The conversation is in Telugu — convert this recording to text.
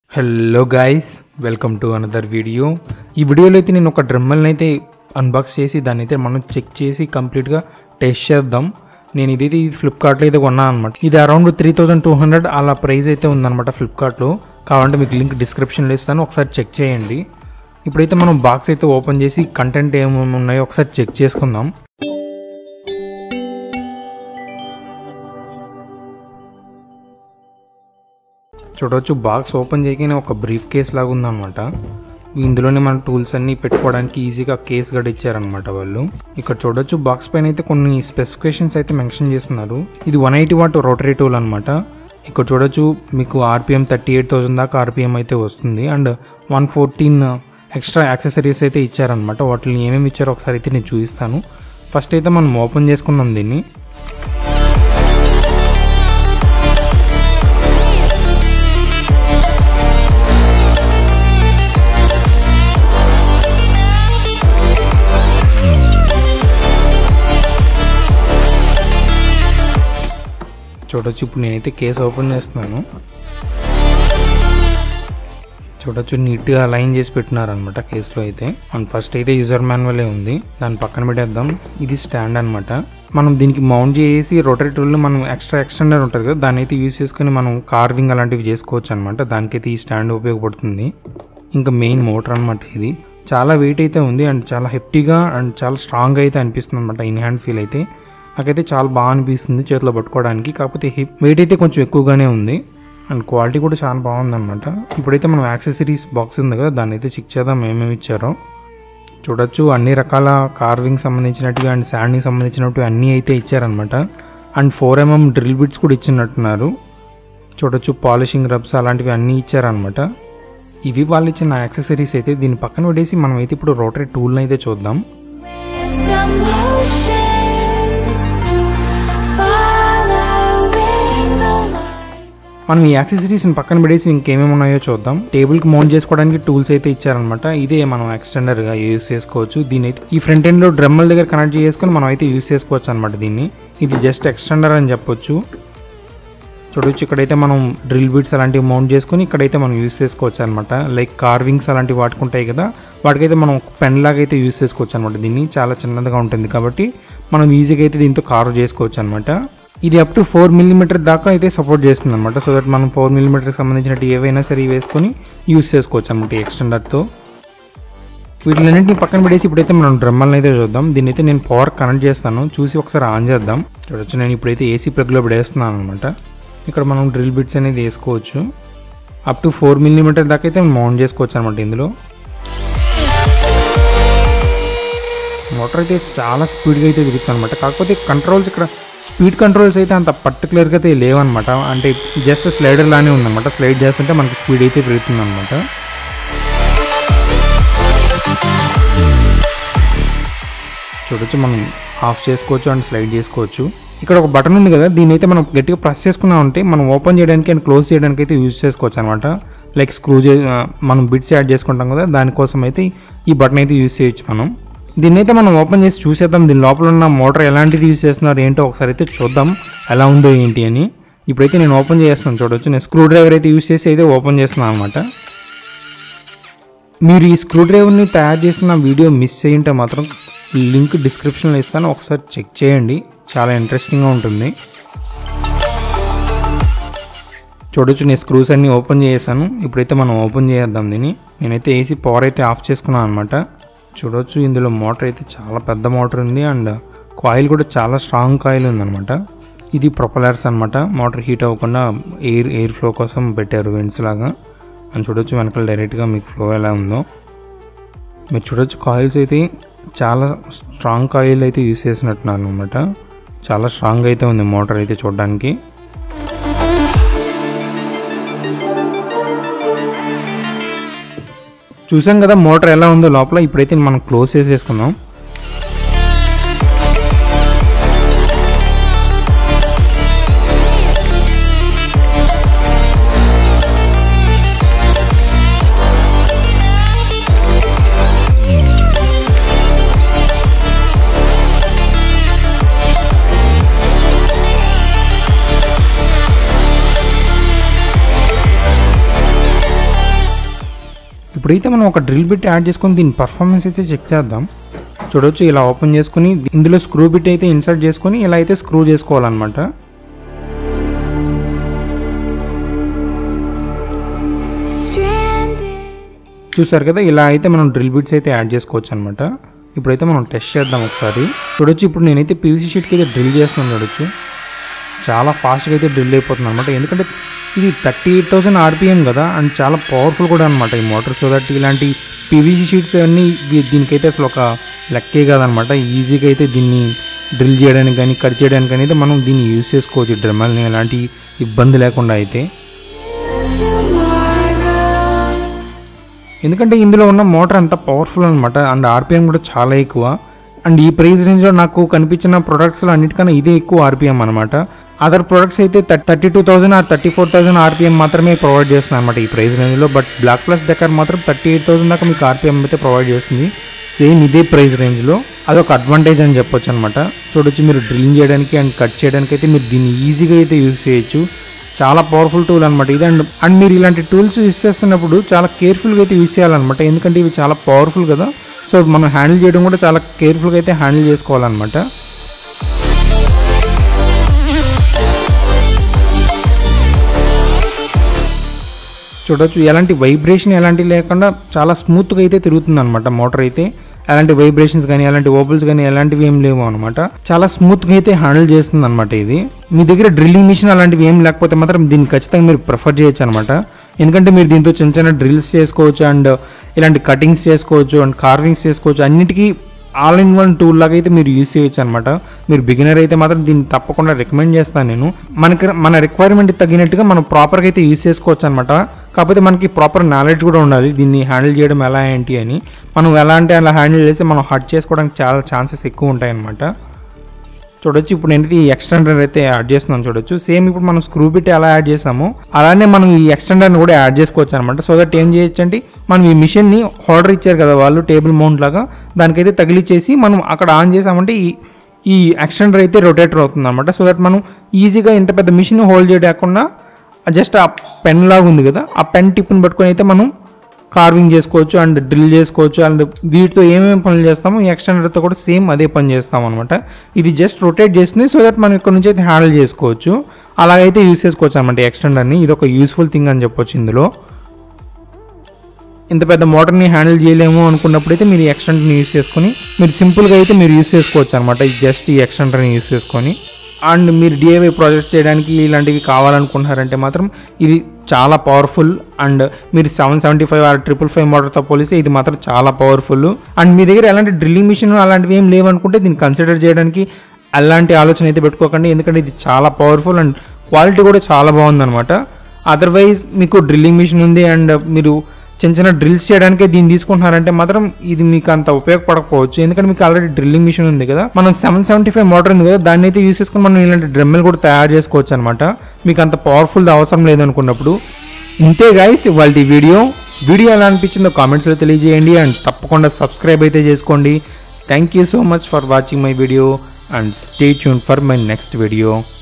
Hello guys welcome to another video ఈ వీడియోలో అయితే నేను ఒక డ్రమ్మల్ని అయితే అన్బాక్స్ చేసి దాన్ని అయితే మనం చెక్ చేసి కంప్లీట్గా టెస్ట్ చేద్దాం నేను ఇదైతే ఇది ఫ్లిప్కార్ట్లో అయితే కొన్నాను అనమాట ఇది around three thousand two hundred అలా ప్రైస్ అయితే ఉందన్నమాట ఫ్లిప్కార్ట్లో కావాలంటే మీకు లింక్ డిస్క్రిప్షన్లో ఇస్తాను ఒకసారి చెక్ చేయండి ఇప్పుడైతే మనం బాక్స్ అయితే ఓపెన్ చేసి కంటెంట్ ఏమేమి ఉన్నాయో ఒకసారి చెక్ చేసుకుందాం చూడవచ్చు బాక్స్ ఓపెన్ చేయగానే ఒక బ్రీఫ్ కేస్ లాగా ఉందన్నమాట ఇందులోనే మన టూల్స్ అన్ని పెట్టుకోవడానికి ఈజీగా కేస్ గడ ఇచ్చారనమాట వాళ్ళు ఇక్కడ చూడొచ్చు బాక్స్ పైన అయితే కొన్ని స్పెసిఫికేషన్స్ అయితే మెన్షన్ చేస్తున్నారు ఇది one eighty watt rotary tool అనమాట ఇక్కడ చూడొచ్చు మీకు ఆర్పిఎం థర్టీ ఎయిట్ థౌసండ్ దాకా ఆర్పిఎం అయితే వస్తుంది and one fourteen extra accessories అయితే ఇచ్చారనమాట వాటిని ఏమేమి ఇచ్చారో ఒకసారి అయితే నేను చూపిస్తాను ఫస్ట్ అయితే మనం ఓపెన్ చేసుకున్నాం దీన్ని చూడొచ్చు ఇప్పుడు నేనైతే కేసు ఓపెన్ చేస్తున్నాను చూడొచ్చు నీట్గా అలైన్ చేసి పెట్టినారనమాట కేసులో అయితే అండ్ ఫస్ట్ అయితే యూజర్ మాన్యువలే ఉంది దాన్ని పక్కన పెట్టేద్దాం ఇది స్టాండ్ అనమాట మనం దీనికి మౌంట్ చేసి రోటరీ టూల్లో మనం ఎక్స్ట్రా ఎక్స్టెండర్ ఉంటుంది కదా దాన్ని అయితే యూజ్ చేసుకుని మనం కార్వింగ్ అలాంటివి చేసుకోవచ్చు అనమాట దానికైతే ఈ స్టాండ్ ఉపయోగపడుతుంది ఇంకా మెయిన్ మోటార్ అనమాట ఇది చాలా వెయిట్ అయితే ఉంది అండ్ చాలా హెఫ్టీగా అండ్ చాలా స్ట్రాంగ్ అయితే అనిపిస్తుంది అనమాట ఇన్ హ్యాండ్ ఫీల్ అయితే నాకైతే చాలా బాగా అనిపిస్తుంది చేతిలో పట్టుకోవడానికి కాకపోతే హిప్ వెయిట్ అయితే కొంచెం ఎక్కువగానే ఉంది అండ్ క్వాలిటీ కూడా చాలా బాగుందన్నమాట ఇప్పుడైతే మనం యాక్సెసరీస్ బాక్స్ ఉంది కదా దాన్ని అయితే చెక్ చేద్దాం ఏమేమి ఇచ్చారో చూడొచ్చు అన్ని రకాల కార్వింగ్ సంబంధించినట్టుగా అండ్ శాండింగ్ సంబంధించినట్టు అన్నీ అయితే ఇచ్చారనమాట and four mm drill bits కూడా ఇచ్చినట్టున్నారు చూడొచ్చు పాలిషింగ్ రబ్స్ అలాంటివి అన్నీ ఇచ్చారనమాట ఇవి వాళ్ళు ఇచ్చిన యాక్సెసరీస్ అయితే దీని పక్కన పెట్టేసి మనం అయితే ఇప్పుడు రోటరీ టూల్ని అయితే చూద్దాం The motion, following the light. మనం ఈ యాక్సెసరీస్ని పక్కన పెడేసి ఇంకేమేమి ఉన్నాయో చూద్దాం టేబుల్కి మౌంట్ చేసుకోవడానికి టూల్స్ అయితే ఇచ్చారనమాట ఇదే మనం ఎక్స్టెండర్గా యూస్ చేసుకోవచ్చు దీని అయితే ఈ ఫ్రంట్ ఎండ్లో డ్రమ్మల దగ్గర కనెక్ట్ చేసుకొని మనం అయితే యూస్ చేసుకోవచ్చు అనమాట దీన్ని ఇది జస్ట్ ఎక్స్టెండర్ అని చెప్పొచ్చు చూడొచ్చు ఇక్కడైతే మనం డ్రిల్ బిట్స్ అలాంటివి మౌంట్ చేసుకొని ఇక్కడైతే మనం యూస్ చేసుకోవచ్చు అనమాట లైక్ కార్వింగ్స్ అలాంటివి వాడుకుంటాయి కదా వాటికైతే మనం పెన్ లాగా అయితే యూస్ చేసుకోవచ్చు అనమాట దీన్ని చాలా చిన్నదిగా ఉంటుంది కాబట్టి మనం ఈజీగా అయితే దీంతో కార్వ్ చేసుకోవచ్చు అనమాట ఇది అప్ టు ఫోర్ మిల్లీమీటర్ దాకా అయితే సపోర్ట్ చేస్తుంది అనమాట సో దట్ మనం ఫోర్ మిల్లీమీటర్కి సంబంధించినట్టు ఏవైనా సరే వేసుకొని యూస్ చేసుకోవచ్చు అనమాట ఈ ఎక్స్టెండర్తో వీటిలన్నింటిని పక్కన పెట్టేసి ఇప్పుడైతే మనం డ్రమ్మల్ని అయితే చూద్దాం దీన్ని అయితే నేను పవర్ కనెక్ట్ చేస్తాను చూసి ఒకసారి ఆన్ చేద్దాం చూడొచ్చు నేను ఇప్పుడైతే ఏసీ ప్లగ్లో పెడేస్తున్నాను అనమాట ఇక్కడ మనం డ్రిల్ బిట్స్ అనేది వేసుకోవచ్చు అప్ టు ఫోర్ మిల్లీమీటర్ దాకా అయితే మౌంట్ చేసుకోవచ్చు అనమాట ఇందులో మోటార్ అయితే చాలా స్పీడ్గా అయితే తిరుగుతుంది అనమాట కాకపోతే కంట్రోల్స్ ఇక్కడ స్పీడ్ కంట్రోల్స్ అయితే అంత పర్టికులర్గా అయితే లేవన్నమాట అంటే జస్ట్ స్లైడర్ లానే ఉందన్నమాట స్లైడ్ చేస్తుంటే మనకి స్పీడ్ అయితే పెరుగుతుంది అనమాట చూడొచ్చు మనం ఆఫ్ చేసుకోవచ్చు అండ్ స్లైడ్ చేసుకోవచ్చు ఇక్కడ ఒక బటన్ ఉంది కదా దీని అయితే మనం గట్టిగా ప్రెస్ చేసుకున్నామంటే మనం ఓపెన్ చేయడానికి అండ్ క్లోజ్ చేయడానికి అయితే యూజ్ చేసుకోవచ్చు అనమాట లైక్ స్క్రూ చే ఆ, మనం బిట్స్ యాడ్ చేసుకుంటాం కదా దానికోసం అయితే ఈ బటన్ అయితే యూజ్ చేయొచ్చు మనం దీన్ని అయితే మనం ఓపెన్ చేసి చూసేద్దాం దీని లోపల ఉన్న మోటార్ ఎలాంటిది యూజ్ చేస్తున్నారు ఏంటో ఒకసారి అయితే చూద్దాం ఎలా ఉందో ఏంటి అని ఇప్పుడైతే నేను ఓపెన్ చేస్తాను చూడొచ్చు నేను స్క్రూ డ్రైవర్ అయితే యూజ్ చేసి అయితే ఓపెన్ చేస్తున్నాను అనమాట మీరు ఈ స్క్రూ డ్రైవర్ని తయారు చేసిన వీడియో మిస్ అయ్యింటే మాత్రం లింక్ డిస్క్రిప్షన్లో ఇస్తాను ఒకసారి చెక్ చేయండి చాలా ఇంట్రెస్టింగ్గా ఉంటుంది చూడొచ్చు నేను స్క్రూస్ అన్ని ఓపెన్ చేసాను ఇప్పుడైతే మనం ఓపెన్ చేద్దాం దీన్ని నేనైతే ఏసీ పవర్ అయితే ఆఫ్ చేసుకున్నాను అనమాట చూడొచ్చు ఇందులో మోటార్ అయితే చాలా పెద్ద మోటార్ ఉంది అండ్ కాయిల్ కూడా చాలా స్ట్రాంగ్ కాయిల్ ఉందన్నమాట ఇది ప్రొపలర్స్ అనమాట మోటార్ హీట్ అవ్వకుండా ఎయిర్ ఎయిర్ ఫ్లో కోసం పెట్టారు వెంట్స్ లాగా అని చూడొచ్చు వెనకాల డైరెక్ట్గా మీకు ఫ్లో ఎలా ఉందో మీరు చూడొచ్చు కాయిల్స్ అయితే చాలా స్ట్రాంగ్ కాయిల్ అయితే యూస్ చేసినట్టున్నారు అనమాట చాలా స్ట్రాంగ్ అయితే ఉంది మోటార్ అయితే చూడడానికి చూసాం కదా మోటార్ ఎలా ఉందో లోపల ఇప్పుడైతే మనం క్లోజ్ చేసేసుకుందాం ఇప్పుడైతే మనం ఒక డ్రిల్ బిట్ యాడ్ చేసుకొని దీని పర్ఫార్మెన్స్ అయితే చెక్ చేద్దాం చూడొచ్చు ఇలా ఓపెన్ చేసుకుని ఇందులో స్క్రూ బిట్ అయితే ఇన్సర్ట్ చేసుకొని ఇలా అయితే స్క్రూ చేసుకోవాలన్నమాట Stranded. చూసారు కదా ఇలా అయితే మనం డ్రిల్ బిట్స్ అయితే యాడ్ చేసుకోవచ్చు అనమాట ఇప్పుడైతే మనం టెస్ట్ చేద్దాం ఒకసారి చూడొచ్చు ఇప్పుడు నేనైతే పీవీసీ షీట్కి అయితే డ్రిల్ చేస్తున్నాను చూడొచ్చు చాలా ఫాస్ట్గా అయితే డ్రిల్ అయిపోతుంది అనమాట ఎందుకంటే ఇది థర్టీ ఎయిట్ థౌసండ్ ఆర్పిఎం కదా అండ్ చాలా పవర్ఫుల్ కూడా అనమాట ఈ మోటార్ సో దట్ ఇలాంటి పీవీసీ షీట్స్ అన్నీ దీ- దీనికైతే అసలు ఒక లెక్కే కాదనమాట ఈజీగా అయితే దీన్ని డ్రిల్ చేయడానికి కానీ కట్ చేయడానికి కానీ అయితే మనం దీన్ని యూస్ చేసుకోవచ్చు డ్రమ్మల్ని ఎలాంటి ఇబ్బంది లేకుండా అయితే Tomorrow. ఎందుకంటే ఇందులో ఉన్న మోటార్ అంత పవర్ఫుల్ అనమాట అండ్ ఆర్పిఎం కూడా చాలా ఎక్కువ అండ్ ఈ ప్రైస్ రేంజ్లో నాకు కనిపించిన ప్రొడక్ట్స్లో అన్నిటికన్నా ఇదే ఎక్కువ ఆర్పిఎం అనమాట అదర్ ప్రొడక్ట్స్ అయితే thirty two thousand or thirty four thousand RPM మాత్రమే ప్రొవైడ్ చేస్తుంది అనమాట ఈ ప్రైస్ రేంజ్లో బట్ బ్లాక్ ప్లస్ దగ్గర మాత్రం థర్టీ ఎయిట్ థౌసండ్ దాకా మీకు ఆర్పిఎం అయితే ప్రొవైడ్ చేస్తుంది సేమ్ ఇదే ప్రైస్ రేంజ్లో అదొక అడ్వాంటేజ్ అని చెప్పొచ్చు అనమాట చూడొచ్చు మీరు డ్రిల్లింగ్ చేయడానికి అండ్ కట్ చేయడానికి అయితే మీరు దీన్ని ఈజీగా అయితే యూస్ చేయొచ్చు చాలా పవర్ఫుల్ టూల్ అనమాట ఇది అండ్ అండ్ మీరు ఇలాంటి టూల్స్ యూస్ చేస్తున్నప్పుడు చాలా కేర్ఫుల్గా అయితే యూస్ చేయాలన్నమాట ఎందుకంటే ఇవి చాలా పవర్ఫుల్ కదా సో మనం హ్యాండిల్ చేయడం కూడా చాలా కేర్ఫుల్గా అయితే హ్యాండిల్ చేసుకోవాలన్నమాట చూడొచ్చు ఎలాంటి వైబ్రేషన్ ఎలాంటి లేకుండా చాలా స్మూత్గా అయితే తిరుగుతుంది అనమాట మోటార్ అయితే ఎలాంటి వైబ్రేషన్స్ కానీ ఎలాంటి ఓబుల్స్ కానీ ఎలాంటివి ఏం లేవు అనమాట చాలా స్మూత్గా అయితే హ్యాండిల్ చేస్తుంది అనమాట ఇది మీ దగ్గర డ్రిల్లింగ్ మిషన్ అలాంటివి ఏం లేకపోతే మాత్రం దీన్ని ఖచ్చితంగా మీరు ప్రిఫర్ చేయొచ్చు అనమాట ఎందుకంటే మీరు దీంతో చిన్న చిన్న డ్రిల్స్ చేసుకోవచ్చు అండ్ ఇలాంటి కటింగ్స్ చేసుకోవచ్చు అండ్ కార్వింగ్స్ చేసుకోవచ్చు అన్నిటికీ ఆల్ ఇన్ వన్ టూల్ లాగా అయితే మీరు యూస్ చేయొచ్చు అనమాట మీరు బిగినర్ అయితే మాత్రం దీన్ని తప్పకుండా రికమెండ్ చేస్తాను నేను మనకి మన రిక్వైర్మెంట్ తగినట్టుగా మనం ప్రాపర్గా అయితే యూస్ చేసుకోవచ్చు అనమాట కాకపోతే మనకి ప్రాపర్ నాలెడ్జ్ కూడా ఉండాలి దీన్ని హ్యాండిల్ చేయడం ఎలా ఏంటి అని మనం ఎలా అంటే అలా హ్యాండిల్ చేస్తే మనం హర్ట్ చేసుకోవడానికి చాలా ఛాన్సెస్ ఎక్కువ ఉంటాయి అనమాట చూడొచ్చు ఇప్పుడు నేను ఈ ఎక్స్టెండర్ అయితే యాడ్ చేస్తున్నాను చూడొచ్చు సేమ్ ఇప్పుడు మనం స్క్రూ బిట్ ఎలా యాడ్ చేసామో అలానే మనం ఈ ఎక్స్టెండర్ని కూడా యాడ్ చేసుకోవచ్చు అనమాట సో దట్ ఏం చేయొచ్చు అంటే మనం ఈ మిషన్ని హోల్డర్ ఇచ్చారు కదా వాళ్ళు టేబుల్ మౌంట్ లాగా దానికైతే తగిలిచ్చేసి మనం అక్కడ ఆన్ చేసామంటే ఈ ఈ ఎక్స్టెండర్ అయితే రొటేటర్ అవుతుంది అనమాట సో దట్ మనం ఈజీగా ఇంత పెద్ద మిషన్ హోల్డ్ చేయకుండా జస్ట్ ఆ పెన్ లాగా ఉంది కదా ఆ పెన్ టిప్ని పట్టుకొని అయితే మనం కార్వింగ్ చేసుకోవచ్చు అండ్ డ్రిల్ చేసుకోవచ్చు అండ్ వీటితో ఏమేమి పనులు చేస్తామో ఈ ఎక్స్టెండర్తో కూడా సేమ్ అదే పని చేస్తాం అనమాట ఇది జస్ట్ రొటేట్ చేస్తుంది సో దట్ మనం ఇక్కడ నుంచి అయితే హ్యాండిల్ చేసుకోవచ్చు అలాగైతే యూస్ చేసుకోవచ్చు అనమాట ఎక్స్టెండర్ని ఇది ఒక యూస్ఫుల్ థింగ్ అని చెప్పొచ్చు ఇందులో ఇంత పెద్ద మోటార్ని హ్యాండిల్ చేయలేము అనుకున్నప్పుడైతే మీరు ఈ ఎక్స్టెండర్ని యూస్ చేసుకొని మీరు సింపుల్గా అయితే మీరు యూస్ చేసుకోవచ్చు అనమాట జస్ట్ ఈ ఎక్స్టెండర్ని యూస్ చేసుకొని అండ్ మీరు డిఐవై ప్రాజెక్ట్స్ చేయడానికి ఇలాంటివి కావాలనుకుంటున్నారంటే మాత్రం ఇది చాలా పవర్ఫుల్ అండ్ మీరు seven seventy five or triple five మోటార్తో పోలిస్తే ఇది మాత్రం చాలా పవర్ఫుల్ అండ్ మీ దగ్గర ఎలాంటి డ్రిల్లింగ్ మిషన్ అలాంటివి ఏం లేవనుకుంటే దీన్ని కన్సిడర్ చేయడానికి అలాంటి ఆలోచన అయితే పెట్టుకోకండి ఎందుకంటే ఇది చాలా పవర్ఫుల్ అండ్ క్వాలిటీ కూడా చాలా బాగుందన్నమాట అదర్వైజ్ మీకు డ్రిల్లింగ్ మిషన్ ఉంది అండ్ మీరు చిన్న చిన్న డ్రిల్స్ చేయడానికే దీన్ని తీసుకుంటున్నారంటే మాత్రం ఇది మీకు అంత ఉపయోగపడకపోవచ్చు ఎందుకంటే మీకు ఆల్రెడీ డ్రిల్లింగ్ మిషన్ ఉంది కదా మనం సెవెన్ సెవెంటీ ఫైవ్ మోటార్ ఉంది కదా దాన్ని అయితే యూస్ చేసుకుని మనం ఇలాంటి డ్రమ్మెల్ కూడా తయారు చేసుకోవచ్చు అనమాట మీకు అంత పవర్ఫుల్ అవసరం లేదనుకున్నప్పుడు ఇంతే గైస్ వాళ్ళ వీడియో వీడియో ఎలా అనిపించిందో కామెంట్స్లో తెలియజేయండి అండ్ తప్పకుండా సబ్స్క్రైబ్ అయితే చేసుకోండి thank you so much for watching my video and stay tune for my next video